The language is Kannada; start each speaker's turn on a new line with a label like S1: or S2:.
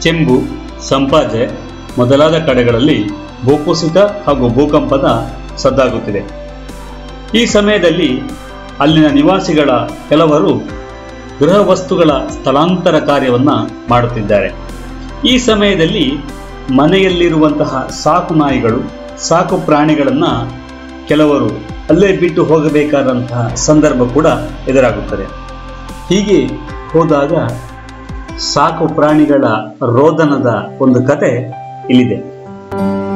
S1: ಚೆಂಬು ಸಂಪಾಜೆ ಮೊದಲಾದ ಕಡೆಗಳಲ್ಲಿ ಭೂಕುಸಿತ ಹಾಗೂ ಭೂಕಂಪದ ಸದ್ದಾಗುತ್ತಿದೆ ಈ ಸಮಯದಲ್ಲಿ ಅಲ್ಲಿನ ನಿವಾಸಿಗಳ ಕೆಲವರು ಗೃಹ ವಸ್ತುಗಳ ಸ್ಥಳಾಂತರ ಕಾರ್ಯವನ್ನು ಮಾಡುತ್ತಿದ್ದಾರೆ ಈ ಸಮಯದಲ್ಲಿ ಮನೆಯಲ್ಲಿರುವಂತಹ ಸಾಕು ನಾಯಿಗಳು ಸಾಕು ಪ್ರಾಣಿಗಳನ್ನು ಕೆಲವರು ಅಲ್ಲೇ ಬಿಟ್ಟು ಹೋಗಬೇಕಾದಂತಹ ಸಂದರ್ಭ ಕೂಡ ಎದುರಾಗುತ್ತದೆ ಹೀಗೆ ಹೋದಾಗ ಸಾಕು ಪ್ರಾಣಿಗಳ ರೋದನದ ಒಂದು ಕತೆ ಇಲ್ಲಿದೆ